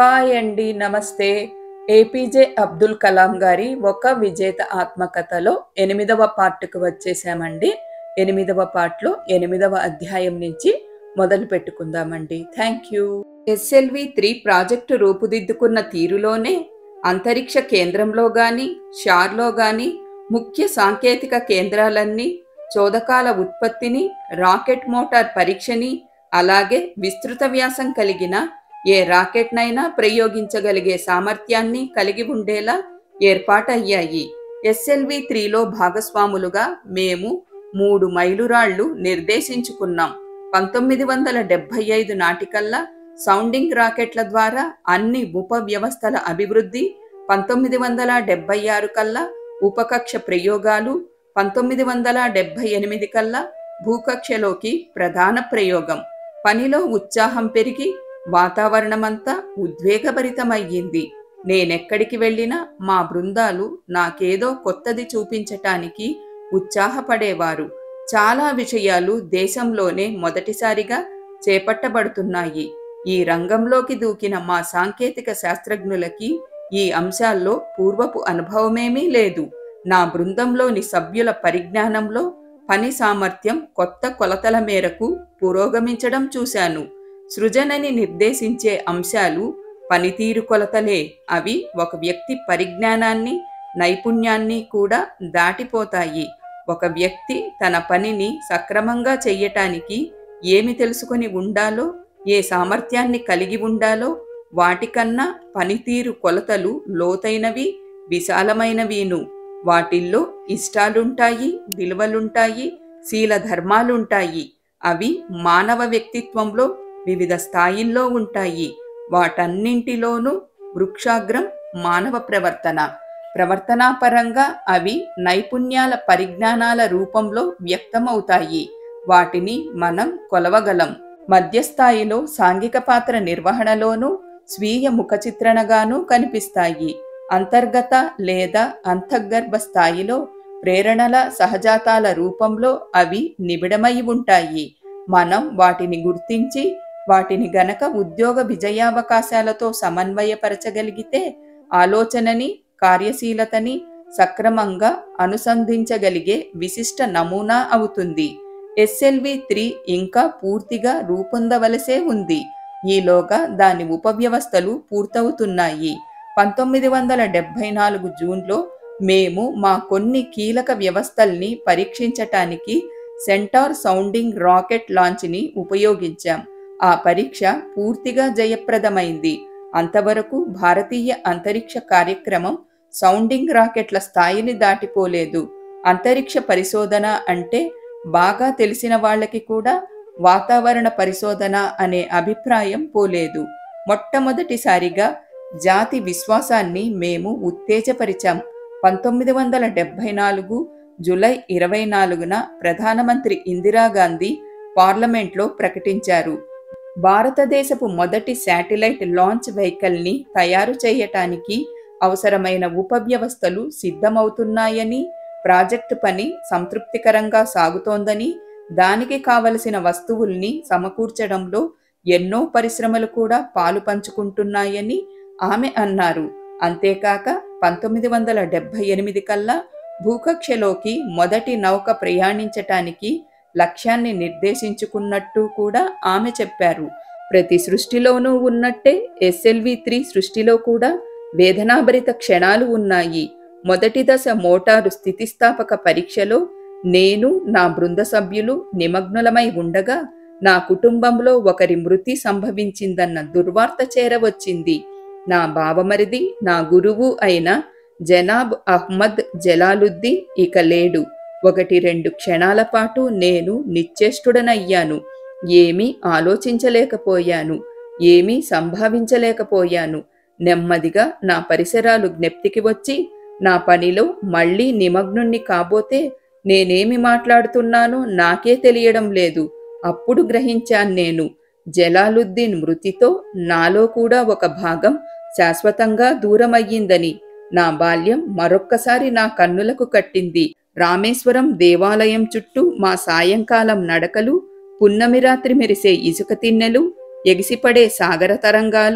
hi అండి నమస్తే APJ Abdul Kalam గారి ఒక విజేత ఆత్మకథలో ఎనిమిదవ పార్ట్కు వచ్చేసామండి ఎనిమిదవ పార్ట్లో ఎనిమిదవ అధ్యాయం నుంచి మొదలు పెట్టుకుందామండి thank you SLV three project రూపుదిద్దుకున్న తీరులోనే అంతరిక్ష కేంద్రంలో గాని షార్లో గాని ముఖ్య సాంకేతిక కేంద్రాలన్నీ చోదకాల ఉత్పత్తిని రాకెట్ మోటార్ పరీక్షని అలాగే విస్తృత వ్యాసం కలిగిన ఏ రాకెట్నైనా ప్రయోగించగలిగే సామర్థ్యాన్ని కలిగి ఉండేలా ఏర్పాటయ్యాయి ఎస్ఎల్వి త్రీలో భాగస్వాములుగా మేము మూడు మైలురాళ్లు నిర్దేశించుకున్నాం పంతొమ్మిది వందల డెబ్బై ఐదు నాటికల్లా సౌండింగ్ రాకెట్ల ద్వారా అన్ని ఉప వ్యవస్థల అభివృద్ధి పంతొమ్మిది వందల డెబ్బై ఆరు కల్లా ఉపకక్ష ప్రయోగాలు పంతొమ్మిది వందల డెబ్బై ఎనిమిది కల్లా భూకక్షలోకి ప్రధాన ప్రయోగం పనిలో ఉత్సాహం పెరిగి వాతావరణమంతా ఉద్వేగభరితమయ్యింది నేనెక్కడికి వెళ్ళినా మా బృందాలు నాకేదో కొత్తది చూపించటానికి ఉత్సాహపడేవారు చాలా విషయాలు దేశంలోనే మొదటిసారిగా చేపట్టబడుతున్నాయి ఈ రంగంలోకి దూకిన మా సాంకేతిక శాస్త్రజ్ఞులకి ఈ అంశాల్లో పూర్వపు అనుభవమేమీ లేదు నా బృందంలోని సభ్యుల పరిజ్ఞానంలో పని సామర్థ్యం కొత్త కొలతల మేరకు పురోగమించడం చూశాను సృజనని నిర్దేశించే అంశాలు పనితీరు కొలతలే అవి ఒక వ్యక్తి పరిజ్ఞానాన్ని నైపుణ్యాన్ని కూడా దాటిపోతాయి ఒక వ్యక్తి తన పనిని సక్రమంగా చెయ్యటానికి ఏమి తెలుసుకొని ఉండాలో ఏ సామర్థ్యాన్ని కలిగి ఉండాలో వాటికన్నా పనితీరు కొలతలు లోతైనవి విశాలమైనవిను వాటిల్లో ఇష్టాలుంటాయి విలువలుంటాయి శీల ధర్మాలుంటాయి అవి మానవ వ్యక్తిత్వంలో వివిధ స్థాయిల్లో ఉంటాయి వాటన్నింటిలోనూ వృక్షాగ్రం మానవ ప్రవర్తన ప్రవర్తనాపరంగా అవి నైపుణ్యాల పరిజ్ఞానాల రూపంలో వ్యక్తమవుతాయి వాటిని మనం కొలవగలం మధ్యస్థాయిలో సాంఘిక పాత్ర నిర్వహణలోనూ స్వీయ ముఖ చిత్రణగానూ కనిపిస్తాయి అంతర్గత లేదా అంతర్గర్భ స్థాయిలో ప్రేరణల సహజాతాల రూపంలో అవి నిబిడమై ఉంటాయి మనం వాటిని గుర్తించి వాటిని గనక ఉద్యోగ విజయావకాశాలతో సమన్వయపరచగలిగితే ఆలోచనని కార్యశీలతని సక్రమంగా అనుసంధించగలిగే విశిష్ట నమూనా అవుతుంది ఎస్ఎల్వి త్రీ ఇంకా పూర్తిగా రూపొందవలసే ఉంది ఈలోగా దాని ఉపవ్యవస్థలు పూర్తవుతున్నాయి పంతొమ్మిది వందల డెబ్బై నాలుగు జూన్లో మేము మా కొన్ని కీలక వ్యవస్థల్ని పరీక్షించటానికి సెంటార్ సౌండింగ్ రాకెట్ లాంచ్ని ఉపయోగించాం ఆ పరీక్ష పూర్తిగా జయప్రదమైంది అంతవరకు భారతీయ అంతరిక్ష కార్యక్రమం సౌండింగ్ రాకెట్ల స్థాయిని దాటిపోలేదు అంతరిక్ష పరిశోధన అంటే బాగా తెలిసిన వాళ్ళకి కూడా వాతావరణ పరిశోధన అనే అభిప్రాయం పోలేదు మొట్టమొదటిసారిగా జాతి విశ్వాసాన్ని మేము ఉత్తేజపరిచాం పంతొమ్మిది వందల డెబ్బై నాలుగు జులై ఇరవై నాలుగున ప్రధానమంత్రి ఇందిరాగాంధీ పార్లమెంట్లో ప్రకటించారు భారతదేశపు మొదటి శాటిలైట్ లాంచ్ వెహికల్ని తయారు చేయటానికి అవసరమైన ఉపవ్యవస్థలు సిద్ధమవుతున్నాయని ప్రాజెక్టు పని సంతృప్తికరంగా సాగుతోందని దానికి కావలసిన వస్తువుల్ని సమకూర్చడంలో ఎన్నో పరిశ్రమలు కూడా పాలు పంచుకుంటున్నాయని ఆమె అన్నారు అంతేకాక పంతొమ్మిది వందల డెబ్బై ఎనిమిది కల్లా భూకక్షలోకి మొదటి నౌక ప్రయాణించటానికి లక్ష్యాన్ని నిర్దేశించుకున్నట్టు కూడా ఆమె చెప్పారు ప్రతి సృష్టిలోనూ ఉన్నట్టే ఎస్ఎల్వి త్రీ సృష్టిలో కూడా వేదనాభరిత క్షణాలు ఉన్నాయి మొదటి దశ మోటారు స్థితిస్థాపక పరీక్షలో నేను నా బృంద సభ్యులు నిమగ్నులమై ఉండగా నా కుటుంబంలో ఒకరి మృతి సంభవించిందన్న దుర్వార్త చేరవచ్చింది నా బావమరిది నా గురువు అయిన జనాబ్ అహ్మద్ జలాలుద్దీన్ ఇక లేడు ఒకటి రెండు క్షణాల పాటు నేను నిశ్చేష్టుడనయ్యాను ఏమీ ఆలోచించలేకపోయాను ఏమీ సంభావించలేకపోయాను నెమ్మదిగా నా పరిసరాలు జ్ఞప్తికి వచ్చి నా పనిలో మళ్ళీ నిమగ్నుణ్ణి కాబోతే నేనేమి మాట్లాడుతున్నానో నాకే తెలియడం లేదు అప్పుడు గ్రహించాను నేను జలాలుద్దీన్ మృతితో నాలో కూడా ఒక భాగం శాశ్వతంగా దూరమయ్యిందని నా బాల్యం మరొక్కసారి నా కన్నులకు కట్టింది రామేశ్వరం దేవాలయం చుట్టూ మా సాయంకాలం నడకలు పున్నమి రాత్రి మెరిసే ఇసుక తిన్నెలు ఎగిసిపడే సాగర తరంగాలు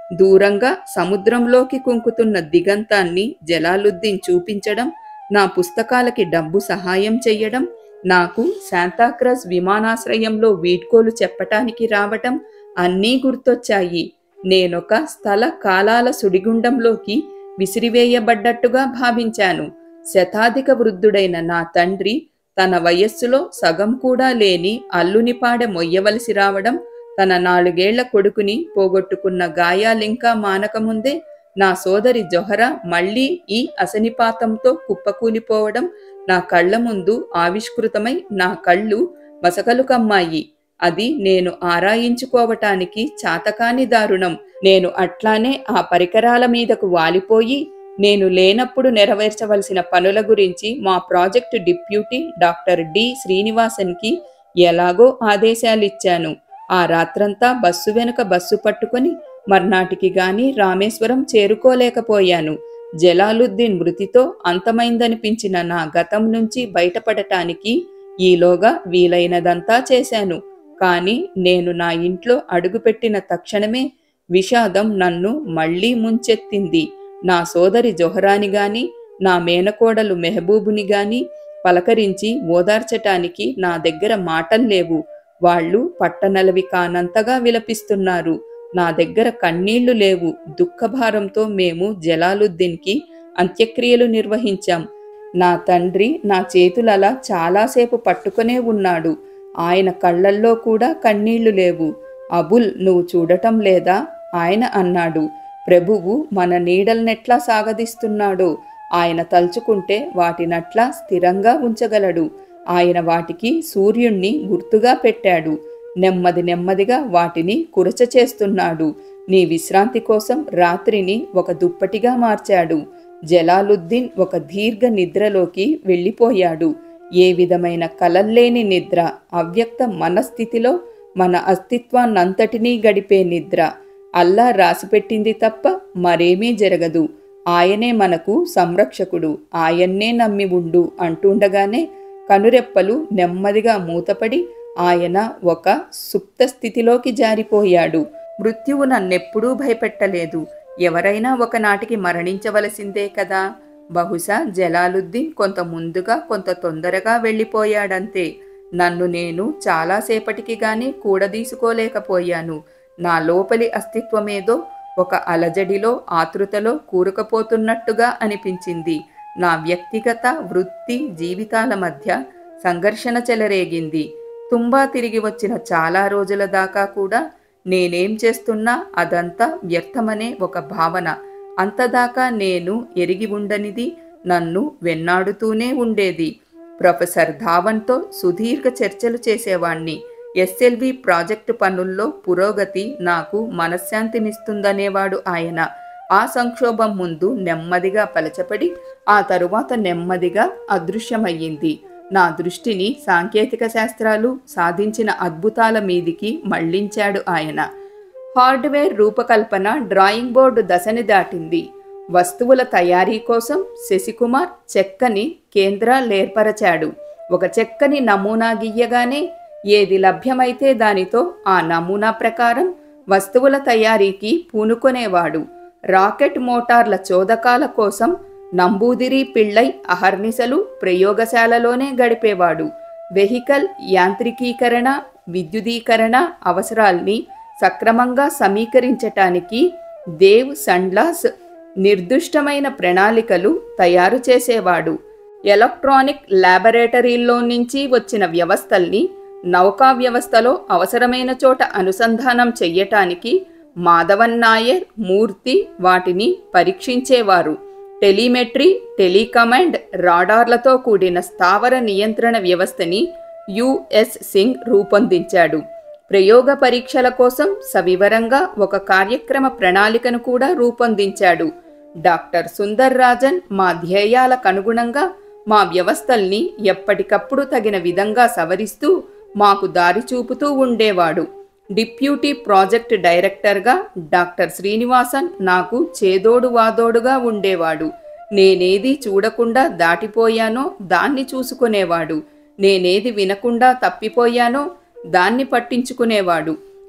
దూరంగా సముద్రంలోకి కుంకుతున్న దిగంతాన్ని జలాలుద్దీన్ చూపించడం నా పుస్తకాలకి డబ్బు సహాయం చెయ్యడం నాకు శాంతాక్రజ్ విమానాశ్రయంలో వీడ్కోలు చెప్పటానికి రావటం అన్నీ గుర్తొచ్చాయి నేనొక స్థల కాలాల సుడిగుండంలోకి విసిరివేయబడ్డట్టుగా భావించాను శతాధిక వృద్ధుడైన నా తండ్రి తన వయస్సులో సగం కూడా లేని అల్లునిపాడె మొయ్యవలసి రావడం తన నాలుగేళ్ల కొడుకుని పోగొట్టుకున్న గాయాలింకా మానకముందే నా సోదరి జొహరా మళ్ళీ ఈ అసనిపాతంతో కుప్పకూలిపోవడం నా కళ్ళ ముందు ఆవిష్కృతమై నా కళ్ళు మసకలు కమ్మాయి అది నేను ఆరాయించుకోవటానికి చాతకాని దారుణం నేను అట్లానే ఆ పరికరాల మీదకు వాలిపోయి నేను లేనప్పుడు నెరవేర్చవలసిన పనుల గురించి మా ప్రాజెక్టు డిప్యూటీ డాక్టర్ డి శ్రీనివాసన్కి ఎలాగో ఆదేశాలిచ్చాను ఆ రాత్రంతా బస్సు వెనుక బస్సు పట్టుకొని మర్నాటికి గాని రామేశ్వరం చేరుకోలేకపోయాను జలాలుద్దీన్ మృతితో అంతమైందనిపించిన నా గతం నుంచి బయటపడటానికి ఈలోగా వీలైనదంతా చేశాను కాని నేను నా ఇంట్లో అడుగుపెట్టిన తక్షణమే విషాదం నన్ను మళ్లీ ముంచెత్తింది నా సోదరి జొహరాని గాని నా మేనకోడలు మెహబూబుని గాని పలకరించి ఓదార్చటానికి నా దగ్గర మాటల్లేవు వాళ్ళు పట్టనలవి కానంతగా విలపిస్తున్నారు నా దగ్గర కన్నీళ్లు లేవు దుఃఖభారంతో మేము జలాలుద్దీన్కి అంత్యక్రియలు నిర్వహించాం నా తండ్రి నా చేతులలా చాలాసేపు పట్టుకునే ఉన్నాడు ఆయన కళ్ళల్లో కూడా కన్నీళ్లు లేవు అబుల్ నువ్వు చూడటం లేదా ఆయన అన్నాడు ప్రభువు మన నీడల్నెట్లా సాగదీస్తున్నాడో ఆయన తలుచుకుంటే వాటినట్లా స్థిరంగా ఉంచగలడు ఆయన వాటికి సూర్యుణ్ణి గుర్తుగా పెట్టాడు నెమ్మది నెమ్మదిగా వాటిని కురచ చేస్తున్నాడు నీ విశ్రాంతి కోసం రాత్రిని ఒక దుప్పటిగా మార్చాడు జలాలుద్దీన్ ఒక దీర్ఘ నిద్రలోకి వెళ్ళిపోయాడు ఏ విధమైన కలల్లేని నిద్ర అవ్యక్త మనస్థితిలో మన అస్తిత్వాన్నంతటినీ గడిపే నిద్ర అల్లా రాసిపెట్టింది తప్ప మరేమీ జరగదు ఆయనే మనకు సంరక్షకుడు ఆయన్నే నమ్మి ఉండు అంటుండగానే కనురెప్పలు నెమ్మదిగా మూతపడి ఆయన ఒక సుప్త స్థితిలోకి జారిపోయాడు మృత్యువు నన్నెప్పుడూ భయపెట్టలేదు ఎవరైనా ఒకనాటికి మరణించవలసిందే కదా బహుశా జలాలుద్దీన్ కొంత ముందుగా కొంత తొందరగా వెళ్ళిపోయాడంతే నన్ను నేను చాలాసేపటికి గాని కూడదీసుకోలేకపోయాను నా లోపలి అస్తిత్వమేదో ఒక అలజడిలో ఆతృతలో కూరుకుపోతున్నట్టుగా అనిపించింది నా వ్యక్తిగత వృత్తి జీవితాల మధ్య సంఘర్షణ చెలరేగింది తుంబా తిరిగి వచ్చిన చాలా రోజుల దాకా కూడా నేనేం చేస్తున్నా అదంతా వ్యర్థమనే ఒక భావన అంతదాకా నేను ఎరిగి ఉండనిది నన్ను వెన్నాడుతూనే ఉండేది ప్రొఫెసర్ ధావన్తో సుదీర్ఘ చర్చలు చేసేవాణ్ణి ఎస్ఎల్వి ప్రాజెక్టు పనుల్లో పురోగతి నాకు మనశ్శాంతినిస్తుందనేవాడు ఆయన ఆ సంక్షోభం ముందు నెమ్మదిగా పలచపడి ఆ తరువాత నెమ్మదిగా అదృశ్యమయ్యింది నా దృష్టిని సాంకేతిక శాస్త్రాలు సాధించిన అద్భుతాల మీదికి మళ్లించాడు ఆయన హార్డ్వేర్ రూపకల్పన డ్రాయింగ్ బోర్డు దశని దాటింది వస్తువుల తయారీ కోసం శశికుమార్ చెక్కని కేంద్రాలేర్పరచాడు ఒక చెక్కని నమూనా గీయగానే ఏది లభ్యమైతే దానితో ఆ నమూనా ప్రకారం వస్తువుల తయారీకి పూనుకొనేవాడు రాకెట్ మోటార్ల చోదకాల కోసం నంబూదిరి పిళ్ళై అహర్నిశలు ప్రయోగశాలలోనే గడిపేవాడు వెహికల్ యాంత్రికీకరణ విద్యుదీకరణ అవసరాల్ని సక్రమంగా సమీకరించటానికి దేవ్ సండ్లాస్ నిర్దిష్టమైన ప్రణాళికలు తయారు చేసేవాడు ఎలక్ట్రానిక్ ల్యాబొరేటరీల్లో నుంచి వచ్చిన వ్యవస్థల్ని నౌకా వ్యవస్థలో అవసరమైన చోట అనుసంధానం చెయ్యటానికి మాధవన్ నాయర్ మూర్తి వాటిని పరీక్షించేవారు టెలిమెట్రీ టెలికమాండ్ రాడార్లతో కూడిన స్థావర నియంత్రణ వ్యవస్థని యుఎస్ సింగ్ రూపొందించాడు ప్రయోగ పరీక్షల కోసం సవివరంగా ఒక కార్యక్రమ ప్రణాళికను కూడా రూపొందించాడు డాక్టర్ సుందర్ రాజన్ మా ధ్యేయాలకనుగుణంగా మా వ్యవస్థల్ని ఎప్పటికప్పుడు తగిన విధంగా సవరిస్తూ మాకు దారి చూపుతూ ఉండేవాడు డిప్యూటీ ప్రాజెక్ట్ డైరెక్టర్గా డాక్టర్ శ్రీనివాసన్ నాకు చేదోడు వాదోడుగా ఉండేవాడు నేనేది చూడకుండా దాటిపోయానో దాన్ని చూసుకునేవాడు నేనేది వినకుండా తప్పిపోయానో దాన్ని పట్టించుకునేవాడు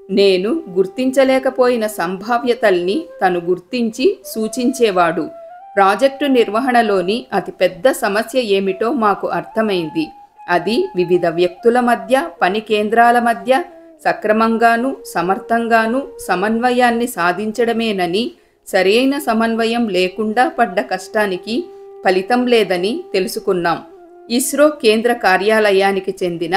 నేను గుర్తించలేకపోయిన సంభావ్యతల్ని తను గుర్తించి సూచించేవాడు ప్రాజెక్టు నిర్వహణలోని అతిపెద్ద సమస్య ఏమిటో మాకు అర్థమైంది అది వివిధ వ్యక్తుల మధ్య పని కేంద్రాల మధ్య సక్రమంగాను సమర్థంగాను సమన్వయాన్ని సాధించడమేనని సరైన సమన్వయం లేకుండా పడ్డ కష్టానికి ఫలితం లేదని తెలుసుకున్నాం ఇస్రో కేంద్ర కార్యాలయానికి చెందిన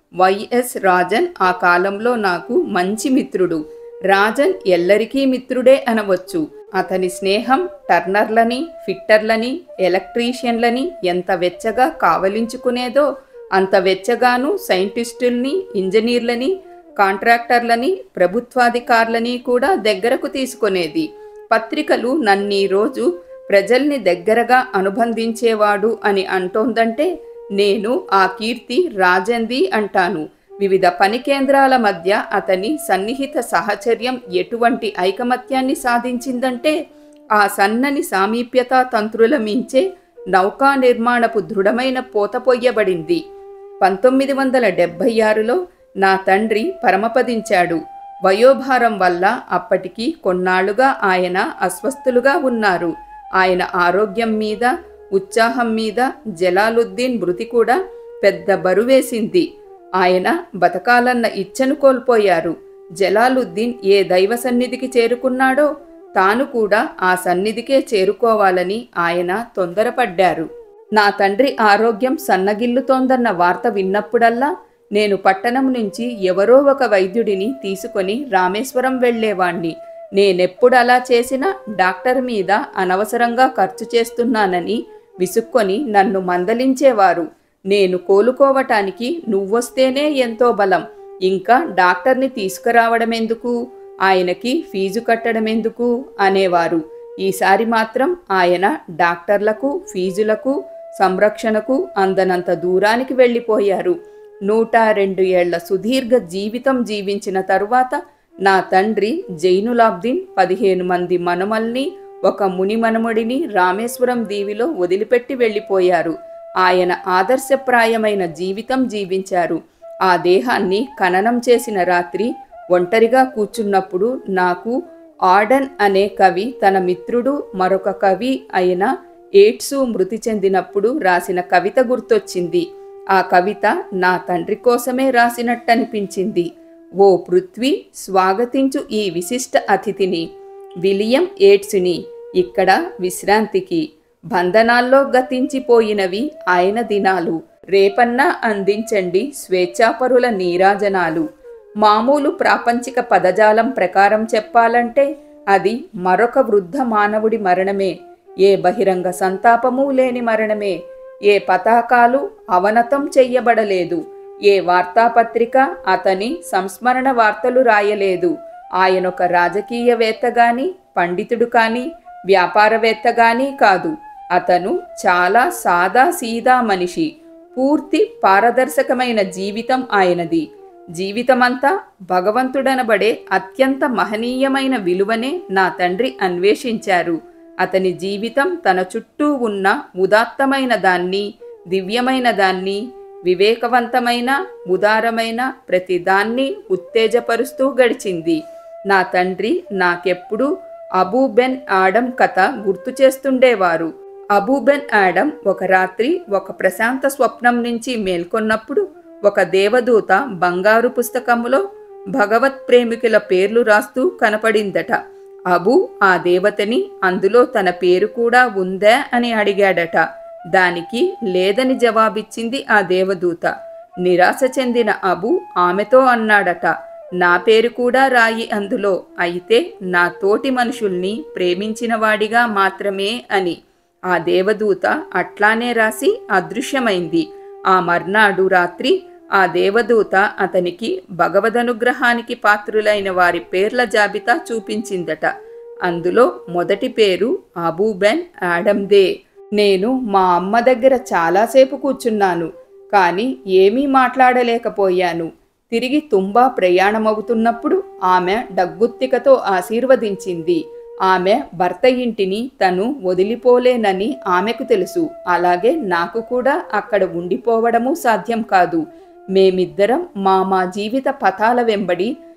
వైఎస్ రాజన్ ఆ కాలంలో నాకు మంచి మిత్రుడు రాజన్ ఎల్లరికీ మిత్రుడే అనవచ్చు అతని స్నేహం టర్నర్లని ఫిట్టర్లని ఎలక్ట్రీషియన్లని ఎంత వెచ్చగా కావలించుకునేదో అంత వెచ్చగాను సైంటిస్టుల్ని ఇంజనీర్లని కాంట్రాక్టర్లని ప్రభుత్వాధికారులని కూడా దగ్గరకు తీసుకునేది పత్రికలు నన్నీ రోజు ప్రజల్ని దగ్గరగా అనుబంధించేవాడు అని అంటోందంటే నేను ఆ కీర్తి రాజంది అంటాను వివిధ పని కేంద్రాల మధ్య అతని సన్నిహిత సాహచర్యం ఎటువంటి ఐకమత్యాన్ని సాధించిందంటే ఆ సన్నని సామీప్యతా తంత్రుల మించే నౌకా నిర్మాణపు దృఢమైన పోత పొయ్యబడింది పంతొమ్మిది వందల డెబ్భై ఆరులో నా తండ్రి పరమపదించాడు వయోభారం వల్ల అప్పటికి కొన్నాళ్లుగా ఆయన అస్వస్థులుగా ఉన్నారు ఆయన ఆరోగ్యం మీద ఉత్సాహం మీద జలాలుద్దీన్ మృతి కూడా పెద్ద బరువేసింది ఆయన బతకాలన్న ఇచ్చను కోల్పోయారు జలాలుద్దీన్ ఏ దైవ సన్నిధికి చేరుకున్నాడో తాను కూడా ఆ సన్నిధికే చేరుకోవాలని ఆయన తొందరపడ్డారు నా తండ్రి ఆరోగ్యం సన్నగిల్లుతోందన్న వార్త విన్నప్పుడల్లా నేను పట్టణం నుంచి ఎవరో ఒక వైద్యుడిని తీసుకొని రామేశ్వరం వెళ్ళేవాణ్ణి నేనెప్పుడు అలా చేసినా డాక్టర్ మీద అనవసరంగా ఖర్చు చేస్తున్నానని విసుక్కొని నన్ను మందలించేవారు నేను కోలుకోవటానికి నువ్వొస్తేనే ఎంతో బలం ఇంకా డాక్టర్ని తీసుకురావడమెందుకు ఆయనకి ఫీజు కట్టడమెందుకు అనేవారు ఈసారి మాత్రం ఆయన డాక్టర్లకు ఫీజులకు సంరక్షణకు అందనంత దూరానికి వెళ్ళిపోయారు నూట రెండు ఏళ్ల సుదీర్ఘ జీవితం జీవించిన తరువాత నా తండ్రి జైనులాబ్దీన్ పదిహేను మంది మనుమల్ని ఒక ముని మనుమడిని రామేశ్వరం దీవిలో వదిలిపెట్టి వెళ్ళిపోయారు ఆయన ఆదర్శప్రాయమైన జీవితం జీవించారు ఆ దేహాన్ని ఖననం చేసిన రాత్రి ఒంటరిగా కూర్చున్నప్పుడు నాకు ఆడన్ అనే కవి తన మిత్రుడు మరొక కవి అయిన ఎయిడ్సు మృతి చెందినప్పుడు రాసిన కవిత గుర్తొచ్చింది ఆ కవిత నా తండ్రి కోసమే రాసినట్టనిపించింది ఓ పృథ్వీ స్వాగతించు ఈ విశిష్ట అతిథిని విలియం ఏడ్స్ని ఇక్కడ విశ్రాంతికి బంధనాల్లో గతించిపోయినవి ఆయన దినాలు రేపన్నా అందించండి స్వేచ్ఛాపరుల నీరాజనాలు మామూలు ప్రాపంచిక పదజాలం ప్రకారం చెప్పాలంటే అది మరొక వృద్ధ మానవుడి మరణమే ఏ బహిరంగ సంతాపము లేని మరణమే ఏ పతాకాలు అవనతం చెయ్యబడలేదు ఏ వార్తాపత్రిక అతని సంస్మరణ వార్తలు రాయలేదు ఆయనొక రాజకీయవేత్త గాని పండితుడు కాని వ్యాపారవేత్త గాని కాదు అతను చాలా సాదా సీదా మనిషి పూర్తి పారదర్శకమైన జీవితం ఆయనది జీవితమంతా భగవంతుడనబడే అత్యంత మహనీయమైన విలువనే నా తండ్రి అన్వేషించారు అతని జీవితం తన చుట్టూ ఉన్న ఉదాత్తమైన దాన్ని దివ్యమైన దాన్ని వివేకవంతమైన ఉదారమైన ప్రతిదాన్ని ఉత్తేజపరుస్తూ గడిచింది నా తండ్రి నాకెప్పుడు అబూబెన్ ఆడమ్ కథ గుర్తు చేస్తుండేవారు అబూబెన్ ఆడమ్ ఒక రాత్రి ఒక ప్రశాంత స్వప్నం నుంచి మేల్కొన్నప్పుడు ఒక దేవదూత బంగారు పుస్తకములో భగవత్ ప్రేమికుల పేర్లు రాస్తూ కనపడిందట అబు ఆ దేవతని అందులో తన పేరు కూడా ఉందా అని అడిగాడట దానికి లేదని జవాబిచ్చింది ఆ దేవదూత నిరాశ చెందిన అబు ఆమెతో అన్నాడట నా పేరు కూడా రాయి అందులో అయితే నా తోటి మనుషుల్ని ప్రేమించిన వాడిగా మాత్రమే అని ఆ దేవదూత అట్లానే రాసి అదృశ్యమైంది ఆ మర్నాడు రాత్రి ఆ దేవదూత అతనికి భగవదనుగ్రహానికి పాత్రులైన వారి పేర్ల జాబితా చూపించిందట అందులో మొదటి పేరు అబూబెన్ ఆడమ్దే నేను మా అమ్మ దగ్గర చాలాసేపు కూర్చున్నాను కానీ ఏమీ మాట్లాడలేకపోయాను తిరిగి తుంబా ప్రయాణమవుతున్నప్పుడు ఆమె డగ్గుత్తికతో ఆశీర్వదించింది ఆమె భర్త ఇంటిని తను వదిలిపోలేనని ఆమెకు తెలుసు అలాగే నాకు కూడా అక్కడ ఉండిపోవడము సాధ్యం కాదు మేమిద్దరం మా మా జీవిత పథాల వెంబడి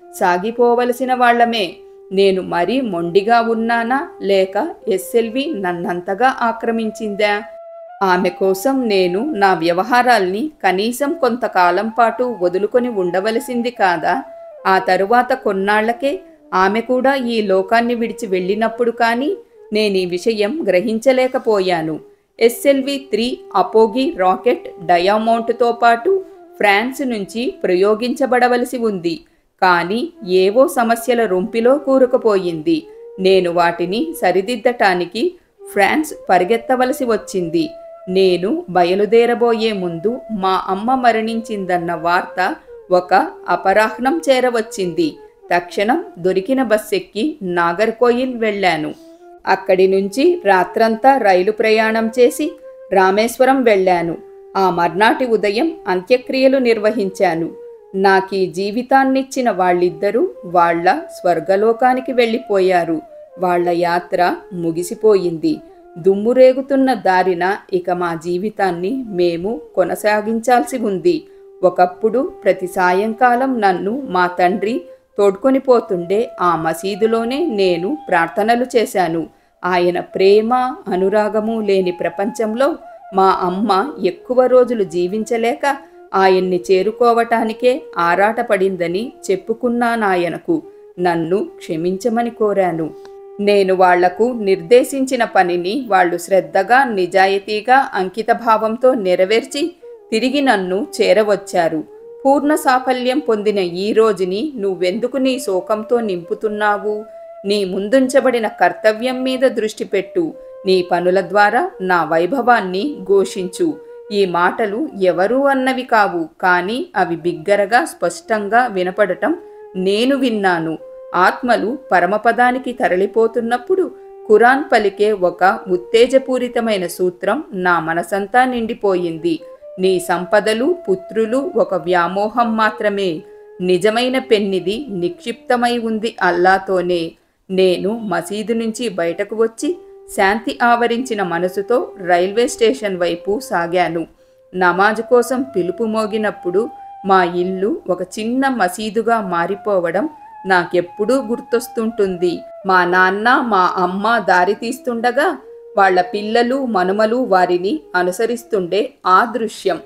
సాగిపోవలసిన వాళ్ళమే నేను మరీ మొండిగా ఉన్నానా లేక ఎస్ఎల్వి నన్నంతగా ఆక్రమించిందా ఆమె కోసం నేను నా వ్యవహారాల్ని కనీసం కొంతకాలం పాటు వదులుకొని ఉండవలసింది కాదా ఆ తరువాత కొన్నాళ్లకే ఆమె కూడా ఈ లోకాన్ని విడిచి వెళ్ళినప్పుడు కానీ నేను ఈ విషయం గ్రహించలేకపోయాను ఎస్ఎల్వి త్రీ అపోగి రాకెట్ డయామౌంట్తో పాటు ఫ్రాన్స్ నుంచి ప్రయోగించబడవలసి ఉంది కానీ ఏవో సమస్యల రొంపిలో కూరుకుపోయింది నేను వాటిని సరిదిద్దటానికి ఫ్రాన్స్ పరిగెత్తవలసి వచ్చింది నేను బయలుదేరబోయే ముందు మా అమ్మ మరణించిందన్న వార్త ఒక అపరాహ్నం చేరవచ్చింది తక్షణం దొరికిన బస్సెక్కి నాగర్కోయిల్ వెళ్ళాను అక్కడి నుంచి రాత్రంతా రైలు ప్రయాణం చేసి రామేశ్వరం వెళ్ళాను ఆ మర్నాటి ఉదయం అంత్యక్రియలు నిర్వహించాను నాకీ జీవితాన్నిచ్చిన వాళ్ళిద్దరూ వాళ్ళ స్వర్గలోకానికి వెళ్ళిపోయారు వాళ్ళ యాత్ర ముగిసిపోయింది దుమ్మురేగుతున్న దారిన ఇక మా జీవితాన్ని మేము కొనసాగించాల్సి ఉంది ఒకప్పుడు ప్రతి సాయంకాలం నన్ను మా తండ్రి తోడ్కొని పోతుండే ఆ మసీదులోనే నేను ప్రార్థనలు చేశాను ఆయన ప్రేమ అనురాగము లేని ప్రపంచంలో మా అమ్మ ఎక్కువ రోజులు జీవించలేక ఆయన్ని చేరుకోవటానికే ఆరాటపడిందని చెప్పుకున్నానాయనకు నన్ను క్షమించమని కోరాను నేను వాళ్లకు నిర్దేశించిన పనిని వాళ్ళు శ్రద్ధగా నిజాయితీగా అంకితభావంతో నెరవేర్చి తిరిగి నన్ను చేరవచ్చారు పూర్ణ సాఫల్యం పొందిన ఈ రోజుని నువ్వెందుకు నీ శోకంతో నింపుతున్నావు నీ ముందుంచబడిన కర్తవ్యం మీద దృష్టి పెట్టు నీ పనుల ద్వారా నా వైభవాన్ని ఘోషించు ఈ మాటలు ఎవరూ అన్నవి కావు కానీ అవి బిగ్గరగా స్పష్టంగా వినపడటం నేను విన్నాను ఆత్మలు పరమపదానికి తరలిపోతున్నప్పుడు ఖురాన్ పలికే ఒక ఉత్తేజపూరితమైన సూత్రం నా మనసంతా నిండిపోయింది నీ సంపదలు పుత్రులు ఒక వ్యామోహం మాత్రమే నిజమైన పెన్నిది నిక్షిప్తమై ఉంది అల్లాతోనే నేను మసీదు నుంచి బయటకు వచ్చి శాంతి ఆవరించిన మనసుతో రైల్వే స్టేషన్ వైపు సాగాను నమాజు కోసం పిలుపు మోగినప్పుడు మా ఇల్లు ఒక చిన్న మసీదుగా మారిపోవడం నాకెప్పుడూ గుర్తొస్తుంటుంది మా నాన్న మా అమ్మ దారి తీస్తుండగా వాళ్ళ పిల్లలు మనుమలు వారిని అనుసరిస్తుండే ఆ దృశ్యం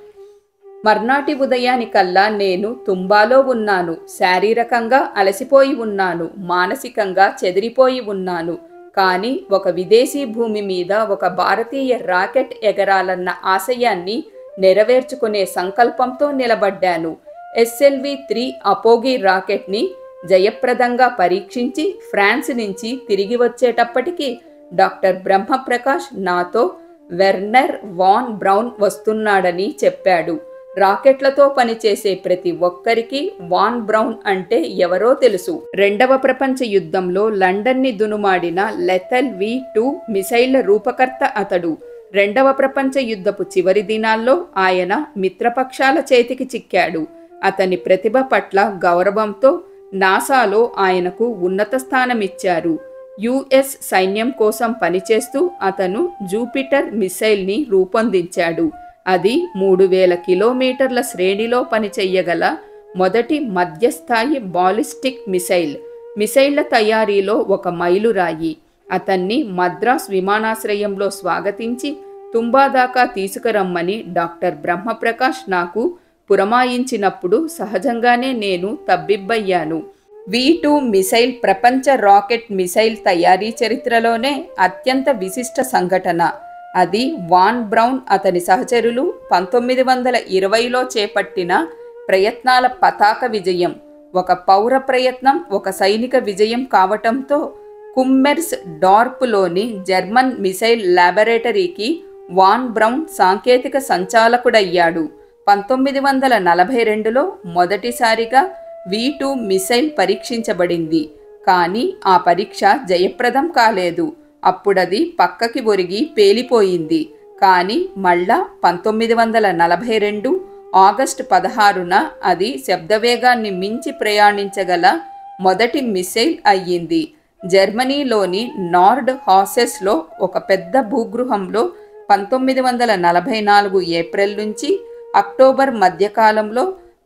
మర్నాటి ఉదయానికల్లా నేను తుంబాలో ఉన్నాను శారీరకంగా అలసిపోయి ఉన్నాను మానసికంగా చెదిరిపోయి ఉన్నాను కానీ ఒక విదేశీ భూమి మీద ఒక భారతీయ రాకెట్ ఎగరాలన్న ఆశయాన్ని నెరవేర్చుకునే సంకల్పంతో నిలబడ్డాను ఎస్ఎల్వి త్రీ అపోగి రాకెట్ని జయప్రదంగా పరీక్షించి ఫ్రాన్స్ నుంచి తిరిగి వచ్చేటప్పటికి డాక్టర్ బ్రహ్మప్రకాష్ నాతో వెర్నర్ వాన్ బ్రౌన్ వస్తున్నాడని చెప్పాడు రాకెట్లతో పనిచేసే ప్రతి ఒక్కరికి వాన్ బ్రౌన్ అంటే ఎవరో తెలుసు రెండవ ప్రపంచ యుద్ధంలో లండన్ని దునుమాడిన లెథల్ వి టూ మిసైళ్ల రూపకర్త అతడు రెండవ ప్రపంచ యుద్ధపు చివరి దినాల్లో ఆయన మిత్రపక్షాల చేతికి చిక్కాడు అతని ప్రతిభ పట్ల గౌరవంతో నాసాలో ఆయనకు ఉన్నత స్థానమిచ్చారు యుఎస్ సైన్యం కోసం పనిచేస్తూ అతను జూపిటర్ మిసైల్ని రూపొందించాడు అది మూడు వేల కిలోమీటర్ల శ్రేణిలో పనిచెయ్యగల మొదటి మధ్యస్థాయి బాలిస్టిక్ మిసైల్ మిసైళ్ల తయారీలో ఒక మైలురాయి అతన్ని మద్రాస్ విమానాశ్రయంలో స్వాగతించి తుంబా దాకా తీసుకురమ్మని డాక్టర్ బ్రహ్మప్రకాష్ నాకు పురమాయించినప్పుడు సహజంగానే నేను తబ్బిబ్బయ్యాను వి టూ మిసైల్ ప్రపంచ రాకెట్ మిసైల్ తయారీ చరిత్రలోనే అత్యంత విశిష్ట సంఘటన అది వాన్ బ్రౌన్ అతని సహచరులు పంతొమ్మిది వందల ఇరవైలో చేపట్టిన ప్రయత్నాల పతాక విజయం ఒక పౌర ప్రయత్నం ఒక సైనిక విజయం కావటంతో కుమ్మెర్స్ డార్ప్లోని జర్మన్ మిసైల్ ల్యాబొరేటరీకి వాన్ బ్రౌన్ సాంకేతిక సంచాలకుడయ్యాడు పంతొమ్మిది వందల నలభై రెండులో మొదటిసారిగా వి టూ మిసైల్ పరీక్షించబడింది కానీ ఆ పరీక్ష జయప్రదం కాలేదు అప్పుడది పక్కకి ఒరిగి పేలిపోయింది కానీ మళ్ళా పంతొమ్మిది వందల నలభై రెండు ఆగస్టు పదహారున అది శబ్దవేగాన్ని మించి ప్రయాణించగల మొదటి మిసైల్ అయ్యింది జర్మనీలోని నార్డ్ హాసెస్లో ఒక పెద్ద భూగృహంలో పంతొమ్మిది వందల నలభై నాలుగు ఏప్రిల్ నుంచి అక్టోబర్ మధ్యకాలంలో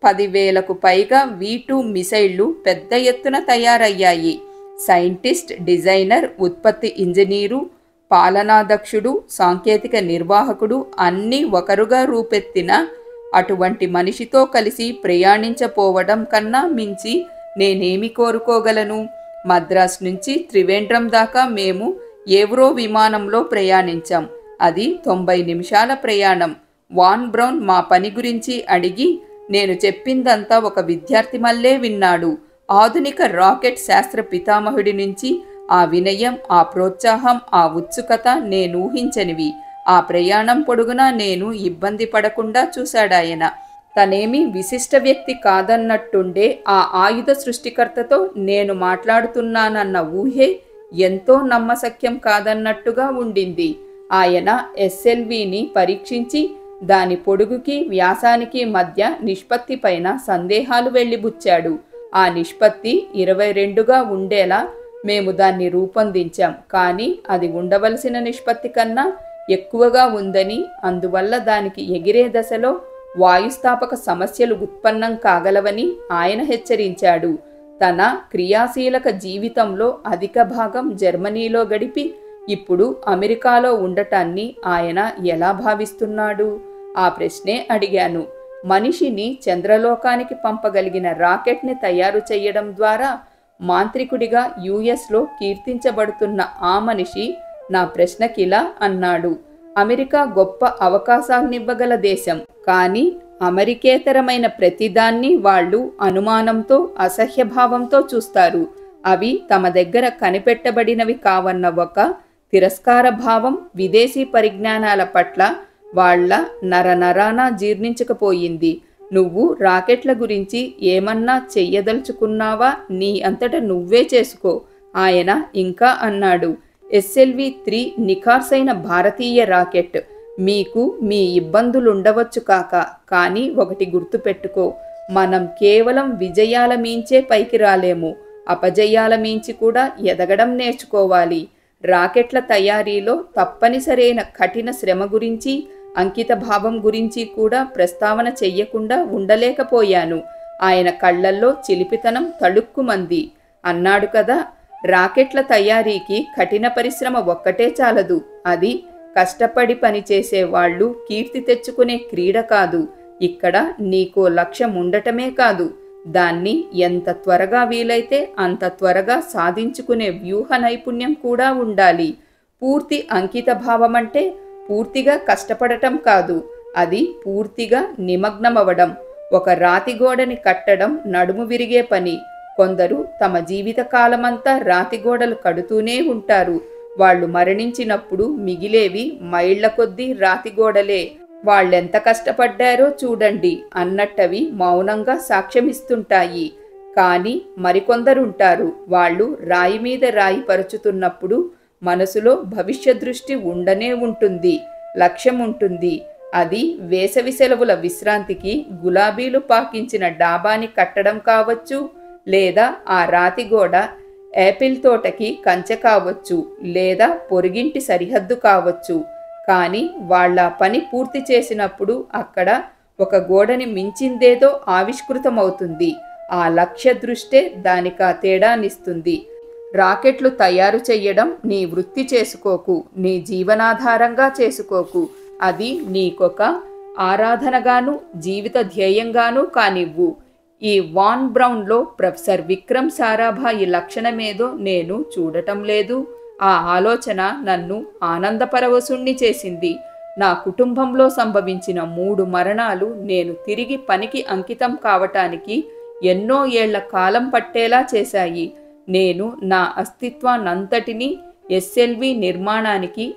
పదివేలకు పైగా వీ టూ మిసైళ్లు పెద్ద ఎత్తున తయారయ్యాయి సైంటిస్ట్ డిజైనర్ ఉత్పత్తి ఇంజనీరు పాలనాదక్షుడు సాంకేతిక నిర్వాహకుడు అన్నీ ఒకరుగా రూపెత్తిన అటువంటి మనిషితో కలిసి ప్రయాణించపోవడం కన్నా మించి నేనేమి కోరుకోగలను మద్రాస్ నుంచి త్రివేంద్రం దాకా మేము ఏవ్రో విమానంలో ప్రయాణించాం అది తొంభై నిమిషాల ప్రయాణం వాన్ బ్రౌన్ మా పని గురించి అడిగి నేను చెప్పిందంతా ఒక విద్యార్థి మల్లే విన్నాడు ఆధునిక రాకెట్ శాస్త్ర పితామహుడి నుంచి ఆ వినయం ఆ ప్రోత్సాహం ఆ ఉత్సుకత నేను ఊహించనివి ఆ ప్రయాణం పొడుగునా నేను ఇబ్బంది పడకుండా చూశాడాయన తనేమి విశిష్ట వ్యక్తి కాదన్నట్టుండే ఆ ఆయుధ సృష్టికర్తతో నేను మాట్లాడుతున్నానన్న ఊహే ఎంతో నమ్మశక్యం కాదన్నట్టుగా ఉండింది ఆయన ఎస్ఎల్విని పరీక్షించి దాని పొడుగుకి వ్యాసానికి మధ్య నిష్పత్తి పైన సందేహాలు వెళ్ళిబుచ్చాడు ఆ నిష్పత్తి ఇరవై రెండుగా ఉండేలా మేము దాన్ని రూపొందించాం కానీ అది ఉండవలసిన నిష్పత్తి కన్నా ఎక్కువగా ఉందని అందువల్ల దానికి ఎగిరే దశలో వాయుస్థాపక సమస్యలు ఉత్పన్నం కాగలవని ఆయన హెచ్చరించాడు తన క్రియాశీలక జీవితంలో అధిక భాగం జర్మనీలో గడిపి ఇప్పుడు అమెరికాలో ఉండటాన్ని ఆయన ఎలా భావిస్తున్నాడు ఆ ప్రశ్నే అడిగాను మనిషిని చంద్రలోకానికి పంపగలిగిన రాకెట్ని తయారు చేయడం ద్వారా మాంత్రికుడిగా యుఎస్లో కీర్తించబడుతున్న ఆ మనిషి నా ప్రశ్నకిలా అన్నాడు అమెరికా గొప్ప అవకాశాన్నివ్వగల దేశం కానీ అమెరికేతరమైన ప్రతిదాన్ని వాళ్ళు అనుమానంతో అసహ్యభావంతో చూస్తారు అవి తమ దగ్గర కనిపెట్టబడినవి కావన్న ఒక తిరస్కార భావం విదేశీ పరిజ్ఞానాల పట్ల వాళ్ళ నరనరాన జీర్ణించకపోయింది నువ్వు రాకెట్ల గురించి ఏమన్నా చెయ్యదలుచుకున్నావా నీ అంతట నువ్వే చేసుకో ఆయన ఇంకా అన్నాడు ఎస్ఎల్వి త్రీ నిఖార్సైన భారతీయ రాకెట్ మీకు మీ ఇబ్బందులుండవచ్చు కాక కానీ ఒకటి గుర్తుపెట్టుకో మనం కేవలం విజయాల మీంచే పైకి రాలేము అపజయాల మీంచి కూడా ఎదగడం నేర్చుకోవాలి రాకెట్ల తయారీలో తప్పనిసరైన కఠిన శ్రమ గురించి అంకిత భావం గురించి కూడా ప్రస్తావన చెయ్యకుండా ఉండలేకపోయాను ఆయన కళ్ళల్లో చిలిపితనం తళుక్కుమంది అన్నాడు కదా రాకెట్ల తయారీకి కఠిన పరిశ్రమ ఒక్కటే చాలదు అది కష్టపడి పనిచేసే వాళ్ళు కీర్తి తెచ్చుకునే క్రీడ కాదు ఇక్కడ నీకో లక్ష్యం ఉండటమే కాదు దాన్ని ఎంత త్వరగా వీలైతే అంత త్వరగా సాధించుకునే వ్యూహ నైపుణ్యం కూడా ఉండాలి పూర్తి అంకిత భావం అంటే పూర్తిగా కష్టపడటం కాదు అది పూర్తిగా నిమగ్నమవడం ఒక రాతి గోడని కట్టడం నడుము విరిగే పని కొందరు తమ జీవితకాలమంతా రాతి గోడలు కడుతూనే ఉంటారు వాళ్ళు మరణించినప్పుడు మిగిలేవి మైళ్ల కొద్దీ రాతి గోడలే వాళ్ళెంత కష్టపడ్డారో చూడండి అన్నట్టవి మౌనంగా సాక్ష్యమిస్తుంటాయి కానీ మరికొందరుంటారు వాళ్ళు రాయి మీద రాయి పరుచుతున్నప్పుడు మనసులో భవిష్య దృష్టి ఉండనే ఉంటుంది లక్ష్యం ఉంటుంది అది వేసవి సెలవుల విశ్రాంతికి గులాబీలు పాకించిన డాబాని కట్టడం కావచ్చు లేదా ఆ రాతి గోడ యాపిల్ తోటకి కంచె కావచ్చు లేదా పొరుగింటి సరిహద్దు కావచ్చు కానీ వాళ్ళ పని పూర్తి చేసినప్పుడు అక్కడ ఒక గోడని మించిందేదో ఆవిష్కృతమవుతుంది ఆ లక్ష్య దృష్టే దానికా తేడానిస్తుంది రాకెట్లు తయారు చెయ్యడం నీ వృత్తి చేసుకోకు నీ జీవనాధారంగా చేసుకోకు అది నీకొక ఆరాధనగాను జీవిత ధ్యేయంగాను కానివ్వు ఈ వాన్ బ్రౌన్లో ప్రొఫెసర్ విక్రమ్ సారాభాయి లక్షణమేదో నేను చూడటం లేదు ఆ ఆలోచన నన్ను ఆనందపరవశుణ్ణి చేసింది నా కుటుంబంలో సంభవించిన మూడు మరణాలు నేను తిరిగి పనికి అంకితం కావటానికి ఎన్నో ఏళ్ల కాలం పట్టేలా చేశాయి నేను నా అస్తిత్వాన్నంతటినీ ఎస్ఎల్వి నిర్మాణానికి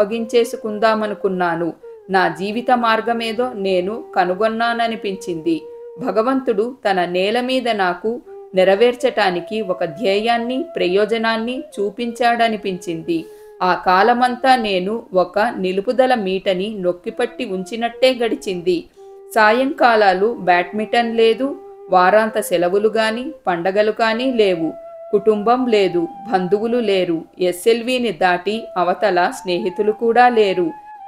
అప్పగించేసుకుందామనుకున్నాను నా జీవిత మార్గమేదో నేను కనుగొన్నాననిపించింది భగవంతుడు తన నేల మీద నాకు నెరవేర్చటానికి ఒక ధ్యేయాన్ని ప్రయోజనాన్ని చూపించాడనిపించింది ఆ కాలమంతా నేను ఒక నిలుపుదల మీటని నొక్కిపట్టి ఉంచినట్టే గడిచింది సాయంకాలాలు బ్యాడ్మింటన్ లేదు వారాంత సెలవులు గాని పండగలు కానీ లేవు కుటుంబం లేదు బంధువులు లేరు ఎస్ఎల్విని దాటి అవతల స్నేహితులు కూడా లేరు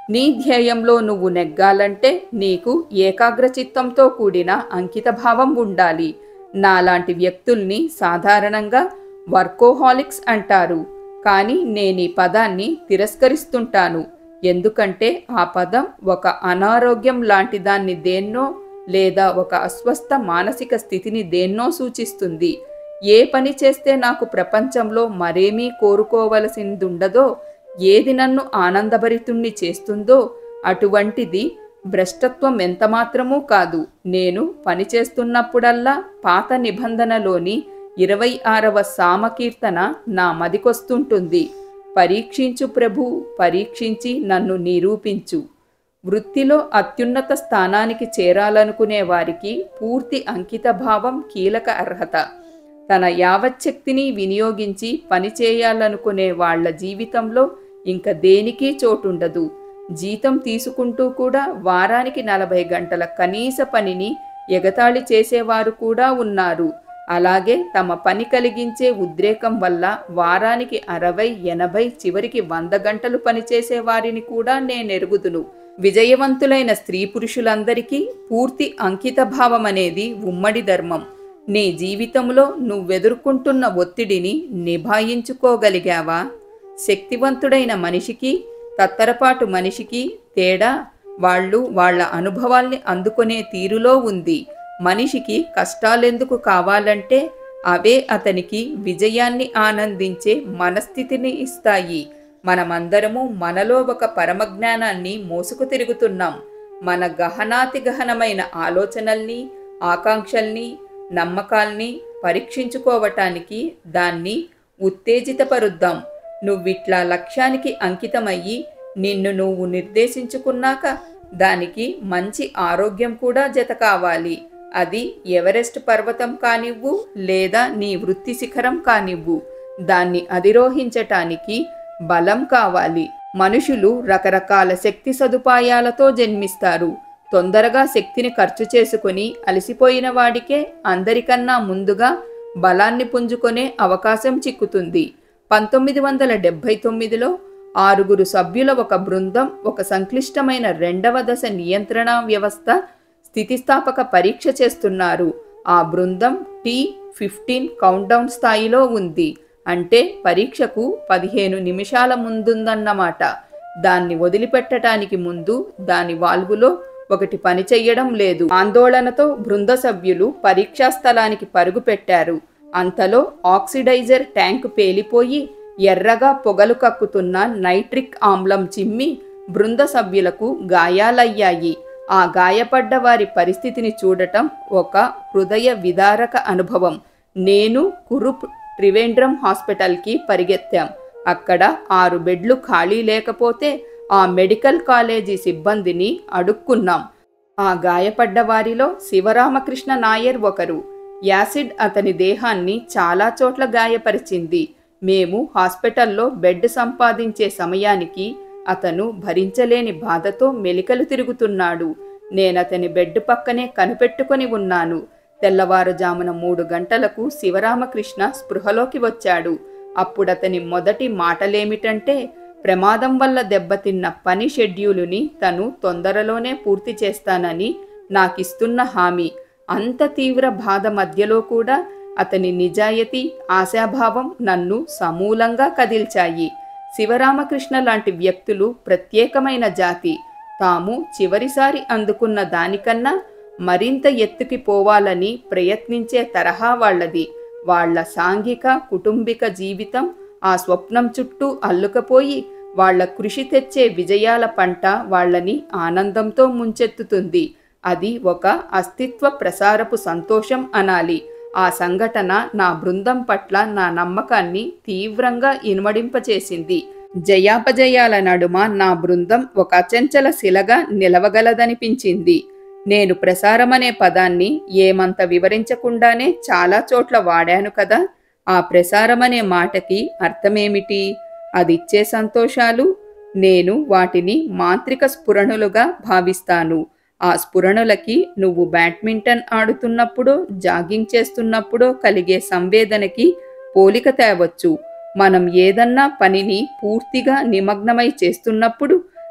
నీ ధ్యేయంలో నువ్వు నెగ్గాలంటే నీకు ఏకాగ్రచిత్తంతో కూడిన అంకితభావం ఉండాలి నాలాంటి వ్యక్తుల్ని సాధారణంగా వర్కోహాలిక్స్ అంటారు కానీ నేను ఈ పదాన్ని తిరస్కరిస్తుంటాను ఎందుకంటే ఆ పదం ఒక అనారోగ్యం లాంటి దాన్ని దేన్నో లేదా ఒక అస్వస్థ మానసిక స్థితిని దేన్నో సూచిస్తుంది ఏ పని చేస్తే నాకు ప్రపంచంలో మరేమీ కోరుకోవలసిందుండదో ఏది నన్ను ఆనందభరితుణ్ణి చేస్తుందో అటువంటిది భ్రష్టత్వం ఎంతమాత్రమూ కాదు నేను పనిచేస్తున్నప్పుడల్లా పాత నిబంధనలోని ఇరవై ఆరవ సామకీర్తన నా మదికొస్తుంటుంది పరీక్షించు ప్రభు పరీక్షించి నన్ను నిరూపించు వృత్తిలో అత్యున్నత స్థానానికి చేరాలనుకునే వారికి పూర్తి అంకితభావం కీలక అర్హత తన యావచ్చక్తిని వినియోగించి పనిచేయాలనుకునే వాళ్ళ జీవితంలో ఇంక దేనికి చోటుండదు జీతం తీసుకుంటూ కూడా వారానికి నలభై గంటల కనీస పనిని ఎగతాళి చేసేవారు కూడా ఉన్నారు అలాగే తమ పని కలిగించే ఉద్రేకం వల్ల వారానికి అరవై ఎనభై చివరికి వంద గంటలు పనిచేసే వారిని కూడా నేనెరుగుదును విజయవంతులైన స్త్రీ పురుషులందరికీ పూర్తి అంకిత భావం అనేది ఉమ్మడి ధర్మం నీ జీవితంలో నువ్వెదుర్కొంటున్న ఒత్తిడిని నిభాయించుకోగలిగావా శక్తివంతుడైన మనిషికి తత్తరపాటు మనిషికి తేడా వాళ్ళు వాళ్ళ అనుభవాల్ని అందుకునే తీరులో ఉంది మనిషికి కష్టాలెందుకు కావాలంటే అవే అతనికి విజయాన్ని ఆనందించే మనస్థితిని ఇస్తాయి మనమందరము మనలో ఒక పరమజ్ఞానాన్ని మోసుకు తిరుగుతున్నాం మన గహనాతి గహనమైన ఆలోచనల్ని ఆకాంక్షల్ని నమ్మకాల్ని పరీక్షించుకోవటానికి దాన్ని ఉత్తేజితపరుద్దాం నువ్విట్లా లక్ష్యానికి అంకితమయ్యి నిన్ను నువ్వు నిర్దేశించుకున్నాక దానికి మంచి ఆరోగ్యం కూడా జత కావాలి అది ఎవరెస్ట్ పర్వతం కానివ్వు లేదా నీ వృత్తి శిఖరం కానివ్వు దాన్ని అధిరోహించటానికి బలం కావాలి మనుషులు రకరకాల శక్తి సదుపాయాలతో జన్మిస్తారు తొందరగా శక్తిని ఖర్చు చేసుకుని అలసిపోయిన వాడికే అందరికన్నా ముందుగా బలాన్ని పుంజుకొనే అవకాశం చిక్కుతుంది పంతొమ్మిది వందల డెబ్భై తొమ్మిదిలో ఆరుగురు సభ్యుల ఒక బృందం ఒక సంక్లిష్టమైన రెండవ దశ నియంత్రణ వ్యవస్థ స్థితిస్థాపక పరీక్ష చేస్తున్నారు ఆ బృందం టీ ఫిఫ్టీన్ కౌంట్డౌన్ స్థాయిలో ఉంది అంటే పరీక్షకు పదిహేను నిమిషాల ముందుందన్నమాట దాన్ని వదిలిపెట్టడానికి ముందు దాని వాల్వులో ఒకటి పని చెయ్యడం లేదు ఆందోళనతో బృంద సభ్యులు పరీక్షా స్థలానికి పరుగు పెట్టారు అంతలో ఆక్సిడైజర్ ట్యాంక్ పేలిపోయి ఎర్రగా పొగలు కక్కుతున్న నైట్రిక్ ఆమ్లం చిమ్మి బృంద సభ్యులకు గాయాలయ్యాయి ఆ గాయపడ్డ వారి పరిస్థితిని చూడటం ఒక హృదయ విదారక అనుభవం నేను కురుప్ త్రివేంద్రం హాస్పిటల్కి పరిగెత్తాం అక్కడ ఆరు బెడ్లు ఖాళీ లేకపోతే ఆ మెడికల్ కాలేజీ సిబ్బందిని అడుక్కున్నాం ఆ గాయపడ్డ వారిలో శివరామకృష్ణ నాయర్ ఒకరు యాసిడ్ అతని దేహాన్ని చాలా చోట్ల గాయపరిచింది మేము హాస్పిటల్లో బెడ్ సంపాదించే సమయానికి అతను భరించలేని బాధతో మెలికలు తిరుగుతున్నాడు నేనతని బెడ్ పక్కనే కనిపెట్టుకొని ఉన్నాను తెల్లవారుజామున మూడు గంటలకు శివరామకృష్ణ స్పృహలోకి వచ్చాడు అప్పుడతని మొదటి మాటలేమిటంటే ప్రమాదం వల్ల దెబ్బతిన్న పని షెడ్యూలుని తను తొందరలోనే పూర్తి చేస్తానని నాకిస్తున్న హామీ అంత తీవ్ర బాధ మధ్యలో కూడా అతని నిజాయితీ ఆశాభావం నన్ను సమూలంగా కదిల్చాయి శివరామకృష్ణ లాంటి వ్యక్తులు ప్రత్యేకమైన జాతి తాము చివరిసారి అందుకున్న దానికన్నా మరింత ఎత్తుకి పోవాలని ప్రయత్నించే తరహా వాళ్ళది వాళ్ళ సాంఘిక కుటుంబిక జీవితం ఆ స్వప్నం చుట్టూ అల్లుకపోయి వాళ్ళ కృషి తెచ్చే విజయాల పంట వాళ్ళని ఆనందంతో ముంచెత్తుతుంది అది ఒక అస్తిత్వ ప్రసారపు సంతోషం అనాలి ఆ సంఘటన నా బృందం పట్ల నా నమ్మకాన్ని తీవ్రంగా ఇనుమడింపచేసింది జయాపజయాల నడుమ నా బృందం ఒక అచంచల శిలగా నిలవగలదనిపించింది నేను ప్రసారమనే పదాన్ని ఏమంత వివరించకుండానే చాలా చోట్ల వాడాను కదా ఆ ప్రసారమనే మాటకి అర్థమేమిటి అదిచ్చే సంతోషాలు నేను వాటిని మాంత్రిక స్ఫురణులుగా భావిస్తాను ఆ స్ఫురణులకి నువ్వు బ్యాడ్మింటన్ ఆడుతున్నప్పుడో జాగింగ్ చేస్తున్నప్పుడో కలిగే సంవేదనకి పోలిక తేవచ్చు మనం ఏదన్నా పనిని పూర్తిగా నిమగ్నమై చేస్తున్నప్పుడు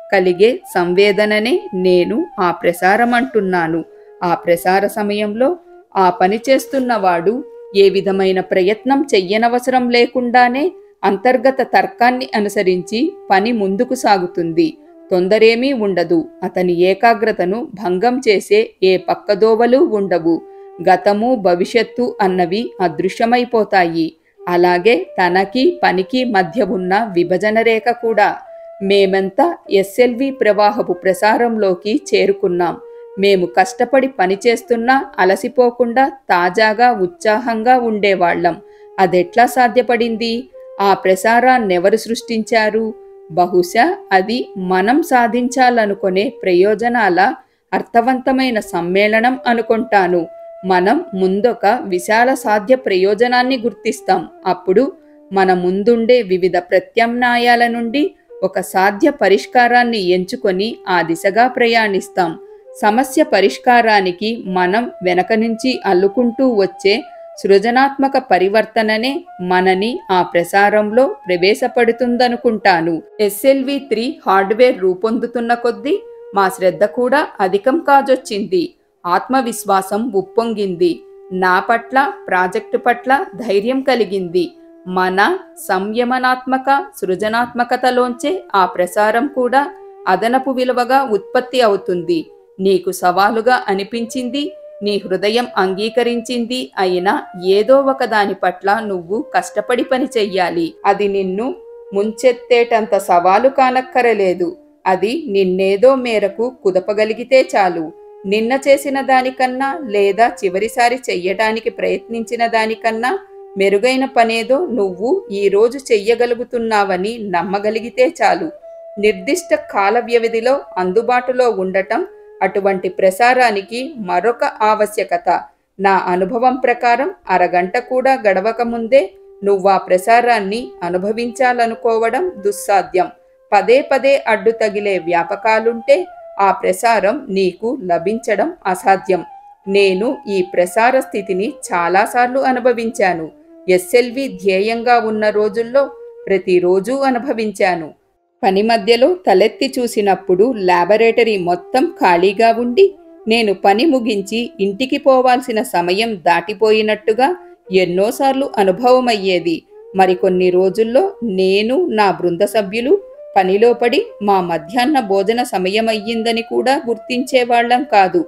కలిగే సంవేదననే నేను ఆ ప్రసారం అంటున్నాను ఆ ప్రసార సమయంలో ఆ పని చేస్తున్నవాడు ఏ విధమైన ప్రయత్నం చెయ్యనవసరం లేకుండానే అంతర్గత తర్కాన్ని అనుసరించి పని ముందుకు సాగుతుంది తొందరేమీ ఉండదు అతని ఏకాగ్రతను భంగం చేసే ఏ పక్కదోవలు ఉండవు గతము భవిష్యత్తు అన్నవి అదృశ్యమైపోతాయి అలాగే తనకి పనికి మధ్య ఉన్న విభజన రేఖ కూడా మేమంతా ఎస్ఎల్వి ప్రవాహపు ప్రసారంలోకి చేరుకున్నాం మేము కష్టపడి పనిచేస్తున్నా అలసిపోకుండా తాజాగా ఉత్సాహంగా ఉండేవాళ్లం అదెట్లా సాధ్యపడింది ఆ ప్రసారాన్నెవరు సృష్టించారు బహుశా అది మనం సాధించాలనుకునే ప్రయోజనాల అర్థవంతమైన సమ్మేళనం అనుకుంటాను మనం ముందొక విశాల సాధ్య ప్రయోజనాన్ని గుర్తిస్తాం అప్పుడు మన ముందుండే వివిధ ప్రత్యామ్నాయాల నుండి ఒక సాధ్య పరిష్కారాన్ని ఎంచుకొని ఆ దిశగా ప్రయాణిస్తాం సమస్య పరిష్కారానికి మనం వెనక నుంచి అల్లుకుంటూ వచ్చే సృజనాత్మక పరివర్తననే మనని ఆ ప్రసారంలో ప్రవేశపడుతుందనుకుంటాను ఎస్ఎల్వి త్రీ హార్డ్వేర్ రూపొందుతున్న కొద్దీ మా శ్రద్ధ కూడా అధికం కాజొచ్చింది ఆత్మవిశ్వాసం ఉప్పొంగింది నా పట్ల ప్రాజెక్టు పట్ల ధైర్యం కలిగింది మన సంయమనాత్మక సృజనాత్మకతలోంచే ఆ ప్రసారం కూడా అదనపు విలువగా ఉత్పత్తి అవుతుంది నీకు సవాలుగా అనిపించింది నీ హృదయం అంగీకరించింది అయినా ఏదో ఒక దాని పట్ల నువ్వు కష్టపడి పని చెయ్యాలి అది నిన్ను ముంచెత్తేటంత సవాలు కానక్కరలేదు అది నిన్నేదో మేరకు కుదపగలిగితే చాలు నిన్న చేసిన దానికన్నా లేదా చివరిసారి చెయ్యటానికి ప్రయత్నించిన దానికన్నా మెరుగైన పనేదో నువ్వు ఈరోజు చెయ్యగలుగుతున్నావని నమ్మగలిగితే చాలు నిర్దిష్ట కాల వ్యవధిలో అందుబాటులో ఉండటం అటువంటి ప్రసారానికి మరొక ఆవశ్యకత నా అనుభవం ప్రకారం అరగంట కూడా గడవక ముందే నువ్వు ఆ ప్రసారాన్ని అనుభవించాలనుకోవడం దుస్సాధ్యం పదే పదే అడ్డు తగిలే వ్యాపకాలుంటే ఆ ప్రసారం నీకు లభించడం అసాధ్యం నేను ఈ ప్రసార స్థితిని చాలాసార్లు అనుభవించాను ఎస్ఎల్వి ధ్యేయంగా ఉన్న రోజుల్లో ప్రతిరోజు అనుభవించాను పని మధ్యలో తలెత్తి చూసినప్పుడు లాబొరేటరీ మొత్తం ఖాళీగా ఉండి నేను పని ముగించి ఇంటికి పోవాల్సిన సమయం దాటిపోయినట్టుగా ఎన్నోసార్లు అనుభవమయ్యేది మరికొన్ని రోజుల్లో నేను నా బృంద సభ్యులు పనిలో పడి మా మధ్యాహ్న భోజన సమయమయ్యిందని కూడా గుర్తించేవాళ్లం కాదు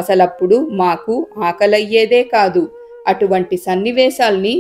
అసలప్పుడు మాకు ఆకలయ్యేదే కాదు అటువంటి సన్నివేశాల్ని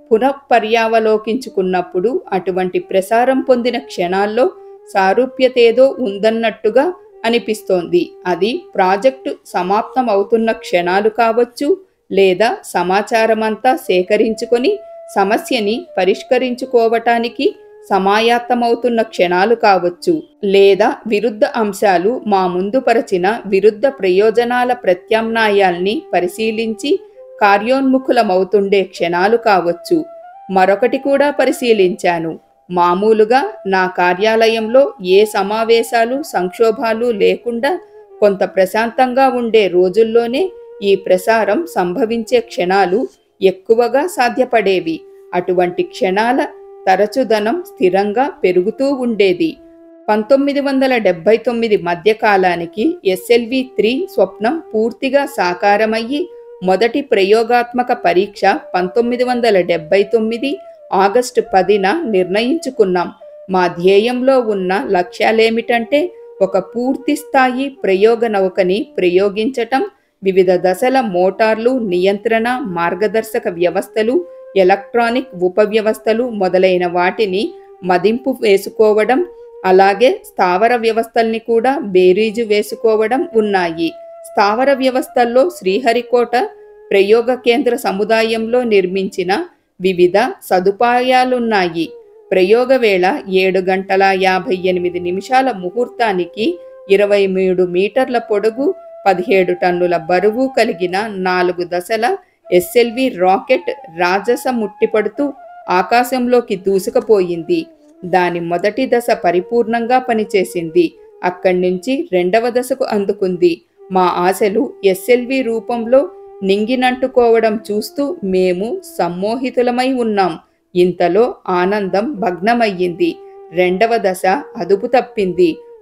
పునఃపర్యావలోకించుకున్నప్పుడు అటువంటి ప్రసారం పొందిన క్షణాల్లో సారూప్యతేదో ఉందన్నట్టుగా అనిపిస్తోంది అది ప్రాజెక్టు సమాప్తం అవుతున్న క్షణాలు కావచ్చు లేదా సమాచారమంతా సేకరించుకొని సమస్యని పరిష్కరించుకోవటానికి సమాయత్తమవుతున్న క్షణాలు కావచ్చు లేదా విరుద్ధ అంశాలు మా ముందు పరచిన విరుద్ధ ప్రయోజనాల ప్రత్యామ్నాయాల్ని పరిశీలించి కార్యోన్ముఖులమవుతుండే క్షణాలు కావచ్చు మరొకటి కూడా పరిశీలించాను మామూలుగా నా కార్యాలయంలో ఏ సమావేశాలు సంక్షోభాలు లేకుండా కొంత ప్రశాంతంగా ఉండే రోజుల్లోనే ఈ ప్రసారం సంభవించే క్షణాలు ఎక్కువగా సాధ్యపడేవి అటువంటి క్షణాల తరచుదనం స్థిరంగా పెరుగుతూ ఉండేది పంతొమ్మిది వందల డెబ్బై తొమ్మిది మధ్యకాలానికి ఎస్ఎల్వి త్రీ స్వప్నం పూర్తిగా సాకారమయ్యి మొదటి ప్రయోగాత్మక పరీక్ష పంతొమ్మిది వందల డెబ్బై తొమ్మిది ఆగస్టు పదిన నిర్ణయించుకున్నాం మా ధ్యేయంలో ఉన్న లక్ష్యాలేమిటంటే ఒక పూర్తి స్థాయి ప్రయోగ నౌకని ప్రయోగించటం వివిధ దశల మోటార్లు నియంత్రణ మార్గదర్శక వ్యవస్థలు ఎలక్ట్రానిక్ ఉపవ్యవస్థలు మొదలైన వాటిని మదింపు వేసుకోవడం అలాగే స్థావర వ్యవస్థల్ని కూడా బేరీజు వేసుకోవడం ఉన్నాయి స్థావర వ్యవస్థల్లో శ్రీహరికోట ప్రయోగ కేంద్ర సముదాయంలో నిర్మించిన వివిధ సదుపాయాలున్నాయి ప్రయోగ వేళ ఏడు గంటల యాభై ఎనిమిది నిమిషాల ముహూర్తానికి ఇరవై మూడు మీటర్ల పొడుగు పదిహేడు టన్నుల బరువు కలిగిన నాలుగు దశల ఎస్ఎల్వి రాకెట్ రాజస ముట్టిపడుతూ ఆకాశంలోకి దూసుకుపోయింది దాని మొదటి దశ పరిపూర్ణంగా పనిచేసింది అక్కడి నుంచి రెండవ దశకు అందుకుంది మా ఆశలు ఎస్ఎల్వి రూపంలో నింగినంటుకోవడం చూస్తూ మేము సమ్మోహితులమై ఉన్నాం ఇంతలో ఆనందం భగ్నమయ్యింది రెండవ దశ అదుపు తప్పింది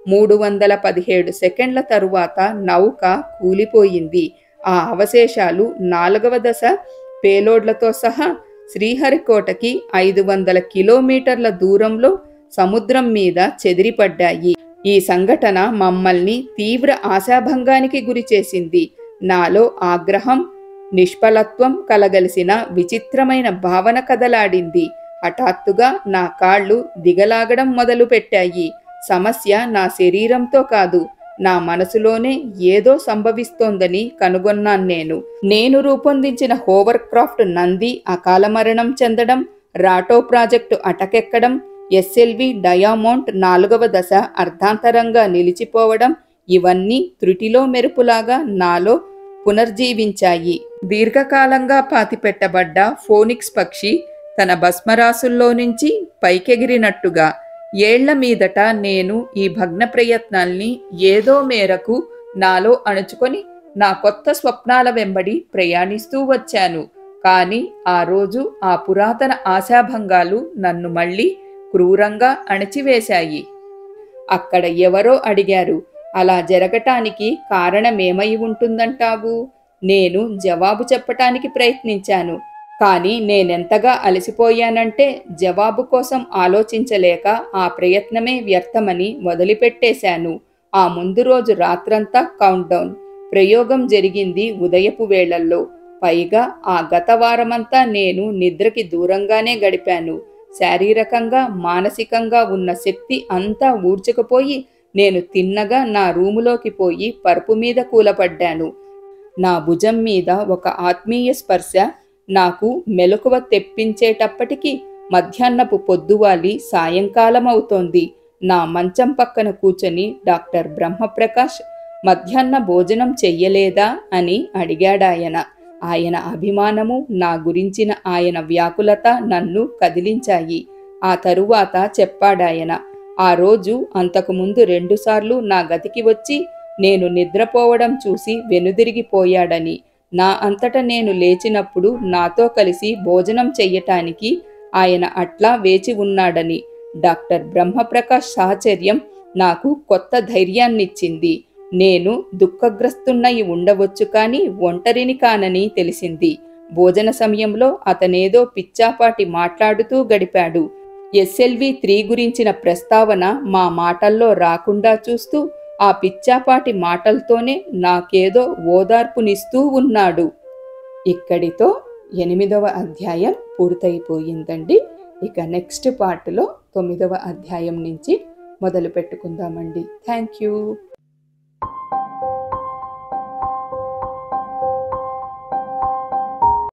మూడు వందల పదిహేడు సెకండ్ల తరువాత నౌక కూలిపోయింది ఆ అవశేషాలు నాలుగవ దశ పేలోడ్లతో సహా శ్రీహరికోటకి ఐదు వందల కిలోమీటర్ల దూరంలో సముద్రం మీద చెదిరిపడ్డాయి ఈ సంఘటన మమ్మల్ని తీవ్ర ఆశాభంగానికి గురిచేసింది నాలో ఆగ్రహం నిష్ఫలత్వం కలగలిసిన విచిత్రమైన భావన కదలాడింది హఠాత్తుగా నా కాళ్ళు దిగలాగడం మొదలుపెట్టాయి సమస్య నా శరీరంతో కాదు నా మనసులోనే ఏదో సంభవిస్తోందని కనుగొన్నాను నేను నేను రూపొందించిన హోవర్ క్రాఫ్ట్ నంది అకాల మరణం చెందడం రాటో ప్రాజెక్టు అటకెక్కడం ఎస్ఎల్వి డయామౌంట్ నాలుగవ దశ అర్ధాంతరంగా నిలిచిపోవడం ఇవన్నీ త్రుటిలో మెరుపులాగా నాలో పునర్జీవించాయి దీర్ఘకాలంగా పాతిపెట్టబడ్డ ఫోనిక్స్ పక్షి తన భస్మరాసుల్లో నుంచి పైకెగిరినట్టుగా ఏళ్ల మీదట నేను ఈ భగ్న ప్రయత్నాల్ని ఏదో మేరకు నాలో అణుచుకొని నా కొత్త స్వప్నాల వెంబడి ప్రయాణిస్తూ వచ్చాను కానీ ఆ రోజు ఆ పురాతన ఆశాభంగాలు నన్ను మళ్ళీ క్రూరంగా అణచివేశాయి అక్కడ ఎవరో అడిగారు అలా జరగటానికి కారణమేమై ఉంటుందంటావు నేను జవాబు చెప్పటానికి ప్రయత్నించాను కానీ నేనెంతగా అలసిపోయానంటే జవాబు కోసం ఆలోచించలేక ఆ ప్రయత్నమే వ్యర్థమని వదిలిపెట్టేశాను ఆ ముందు రోజు రాత్రంతా కౌంట్డౌన్ ప్రయోగం జరిగింది ఉదయపు వేళల్లో పైగా ఆ గత వారమంతా నేను నిద్రకి దూరంగానే గడిపాను శారీరకంగా మానసికంగా ఉన్న శక్తి అంతా ఊడ్చుకుపోయి నేను తిన్నగా నా రూములోకి పోయి పరుపు మీద కూలపడ్డాను నా భుజం మీద ఒక ఆత్మీయ స్పర్శ నాకు మెలకువ తెప్పించేటప్పటికి మధ్యాహ్నపు పొద్దువాలి సాయంకాలం అవుతోంది నా మంచం పక్కన కూర్చొని డాక్టర్ బ్రహ్మప్రకాష్ మధ్యాహ్న భోజనం చెయ్యలేదా అని అడిగాడాయన ఆయన అభిమానము నా గురించిన ఆయన వ్యాకులత నన్ను కదిలించాయి ఆ తరువాత చెప్పాడాయన ఆ రోజు అంతకుముందు రెండుసార్లు నా గదికి వచ్చి నేను నిద్రపోవడం చూసి వెనుదిరిగిపోయాడని నా అంతట నేను లేచినప్పుడు నాతో కలిసి భోజనం చెయ్యటానికి ఆయన అట్లా వేచి ఉన్నాడని డాక్టర్ బ్రహ్మప్రకాష్ సాహచర్యం నాకు కొత్త ధైర్యాన్నిచ్చింది నేను దుఃఖగ్రస్తున్నయి ఉండవచ్చు కానీ ఒంటరిని కానని తెలిసింది భోజన సమయంలో అతనేదో పిచ్చాపాటి మాట్లాడుతూ గడిపాడు ఎస్ఎల్వి త్రీ గురించిన ప్రస్తావన మా మాటల్లో రాకుండా చూస్తూ ఆ పిచ్చాపాటి మాటలతోనే నాకేదో ఓదార్పునిస్తూ ఉన్నాడు ఇక్కడితో ఎనిమిదవ అధ్యాయం పూర్తయిపోయిందండి ఇక నెక్స్ట్ పార్ట్లో తొమ్మిదవ అధ్యాయం నుంచి మొదలు పెట్టుకుందామండి థ్యాంక్ యూ